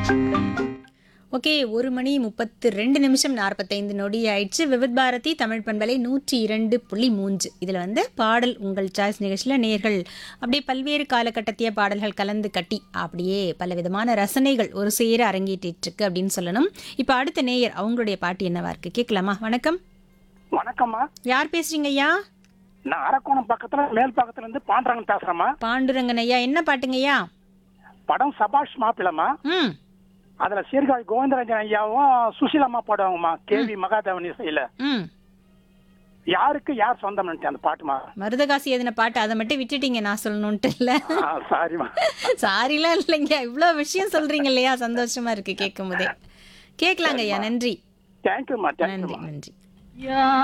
okay ஒரு மணி முப்பத்து ரெண்டு நிமிஷம் நாற்பத்தைந்து நொடி ஆயிடுச்சு விவித் பாரதி தமிழ் பண்பலை நூற்றி இரண்டு புள்ளி மூன்று இதில் வந்து பாடல் உங்கள் சாய்ஸ் நிகழ்ச்சியில் நேர்கள் அப்படியே பல்வேறு காலகட்டத்திய பாடல்கள் கலந்து கட்டி அப்படியே பல விதமான ரசனைகள் ஒரு சேர அரங்கேற்றிட்டு இருக்கு அப்படின்னு சொல்லணும் இப்போ அடுத்த நேயர் அவங்களுடைய பாட்டு என்னவா இருக்கு கேட்கலாமா வணக்கம் வணக்கம்மா யார் பேசுறீங்க ஐயா நான் அரக்கோணம் பக்கத்துல மேல் பக்கத்துல இருந்து பாண்டரங்கன் பேசுறேம்மா பாண்டுரங்கன் ஐயா என்ன பாட்டுங்க ஐயா படம் சபாஷ் மாப்பிளம்மா ம் அதுல சீர்காழி கோவிந்தராஜன் ஐயாவும் சுசீலம்மா பாடுவாங்கம்மா கேவி மகாதேவன் இசையில ம் யாருக்கு யார் சொந்தம் அந்த பாட்டுமா மருதகாசி எதுன பாட்டு அதை மட்டும் விட்டுட்டீங்க நான் சொல்லணுன்ட்டு இல்லை ஆ, சாரிம்மா சாரிலாம் இல்லைங்க இவ்வளோ விஷயம் சொல்றீங்க இல்லையா சந்தோஷமா இருக்கு கேட்கும் போதே கேட்கலாங்க ஐயா நன்றி தேங்க்யூம்மா நன்றி தேங்க்யூம்மா நன்றி யா